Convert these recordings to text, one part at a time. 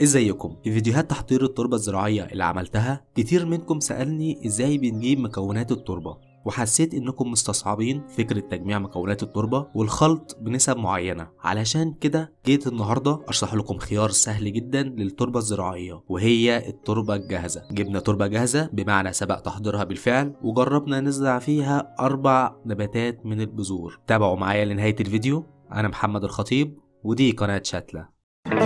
ازيكم في فيديوهات تحضير التربة الزراعية اللي عملتها كتير منكم سألني ازاي بنجيب مكونات التربة وحسيت انكم مستصعبين فكرة تجميع مكونات التربة والخلط بنسب معينة علشان كده جيت النهاردة اشرح لكم خيار سهل جدا للتربة الزراعية وهي التربة الجاهزة جبنا تربة جاهزة بمعنى سبق تحضيرها بالفعل وجربنا نزرع فيها اربع نباتات من البذور تابعوا معايا لنهاية الفيديو انا محمد الخطيب ودي قناة شتلة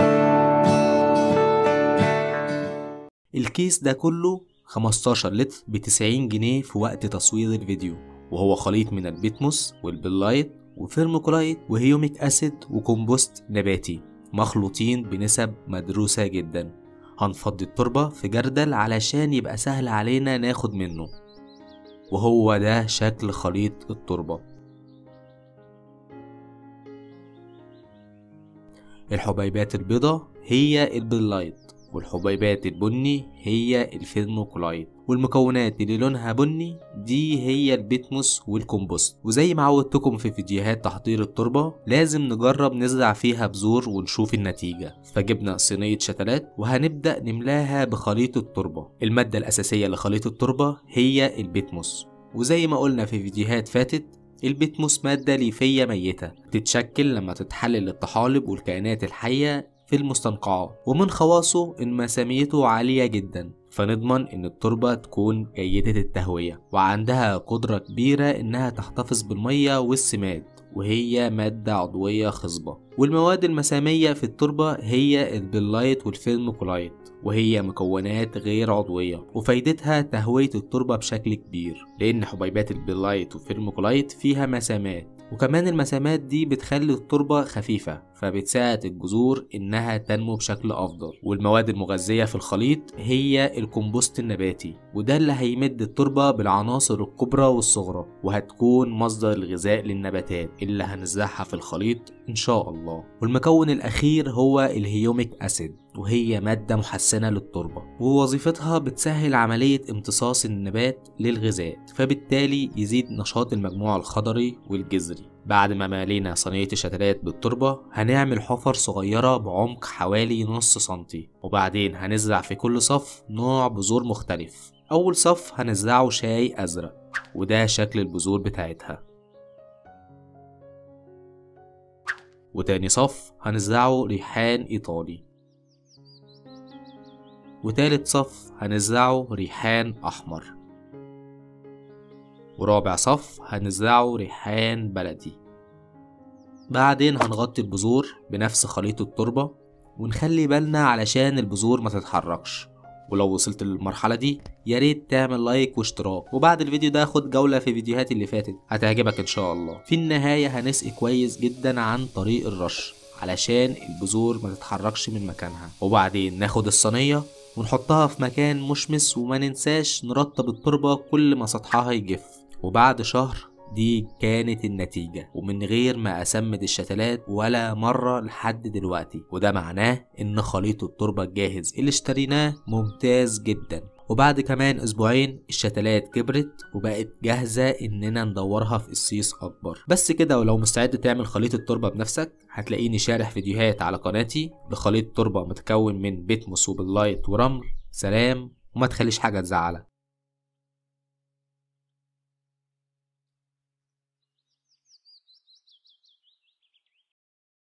الكيس ده كله 15 لتر ب 90 جنيه في وقت تصوير الفيديو وهو خليط من البيتموس والبلايت وفيرموكولايت وهيوميك اسيد وكومبوست نباتي مخلوطين بنسب مدروسة جدا هنفضي التربة في جردل علشان يبقى سهل علينا ناخد منه وهو ده شكل خليط التربة الحبيبات البيضة هي البلايت والحبيبات البني هي الفيرموكولايت والمكونات اللي لونها بني دي هي البيتموس والكومبوست وزي ما عودتكم في فيديوهات تحضير التربة لازم نجرب نزرع فيها بذور ونشوف النتيجة فجبنا صينية شتلات وهنبدأ نملاها بخليط التربة المادة الأساسية لخليط التربة هي البيتموس وزي ما قلنا في فيديوهات فاتت البيتموس مادة ليفية ميتة تتشكل لما تتحلل الطحالب والكائنات الحية في المستنقعات ومن خواصه إن مساميته عالية جدا فنضمن إن التربة تكون جيدة التهوية وعندها قدرة كبيرة إنها تحتفظ بالمية والسماد وهي مادة عضوية خصبة والمواد المسامية في التربة هي البلايت والفيرموكولايت وهي مكونات غير عضوية وفايدتها تهوية التربة بشكل كبير لأن حبيبات البلايت والفيرموكولايت فيها مسامات وكمان المسامات دي بتخلي التربة خفيفة فبتساعد الجذور إنها تنمو بشكل أفضل والمواد المغذية في الخليط هي الكمبوست النباتي وده اللي هيمد التربة بالعناصر الكبرى والصغرى وهتكون مصدر الغذاء للنباتات اللي هنزرعها في الخليط إن شاء الله والمكون الأخير هو الهيوميك أسيد وهي مادة محسنة للتربة ووظيفتها بتسهل عملية امتصاص النبات للغذاء فبالتالي يزيد نشاط المجموع الخضري والجذري بعد ما مالينا صينية الشتلات بالتربة هنعمل حفر صغيرة بعمق حوالي نص سنتي وبعدين هنزرع في كل صف نوع بذور مختلف أول صف هنزرعه شاي أزرق وده شكل البذور بتاعتها وتاني صف هنزرعه ريحان إيطالي وتالت صف هنزرعه ريحان أحمر ورابع صف هنزرعه ريحان بلدي بعدين هنغطي البذور بنفس خليط التربة ونخلي بالنا علشان البذور ما تتحركش ولو وصلت للمرحلة دي يا ريت تعمل لايك واشتراك وبعد الفيديو ده خد جولة في فيديوهات اللي فاتت هتعجبك ان شاء الله في النهاية هنسقي كويس جدا عن طريق الرش علشان البذور ما تتحركش من مكانها وبعدين ناخد الصينية ونحطها في مكان مشمس وما ننساش نرطب التربة كل ما سطحها يجف وبعد شهر دي كانت النتيجة ومن غير ما أسمد الشتلات ولا مرة لحد دلوقتي وده معناه إن خليط التربة الجاهز اللي اشتريناه ممتاز جدا وبعد كمان اسبوعين الشتلات كبرت وبقت جاهزة اننا ندورها في قصيص اكبر بس كده ولو مستعد تعمل خليط التربة بنفسك هتلاقيني شارح فيديوهات على قناتي بخليط تربة متكون من بيتموس وباللايت ورمل سلام وما تخليش حاجة تزعلك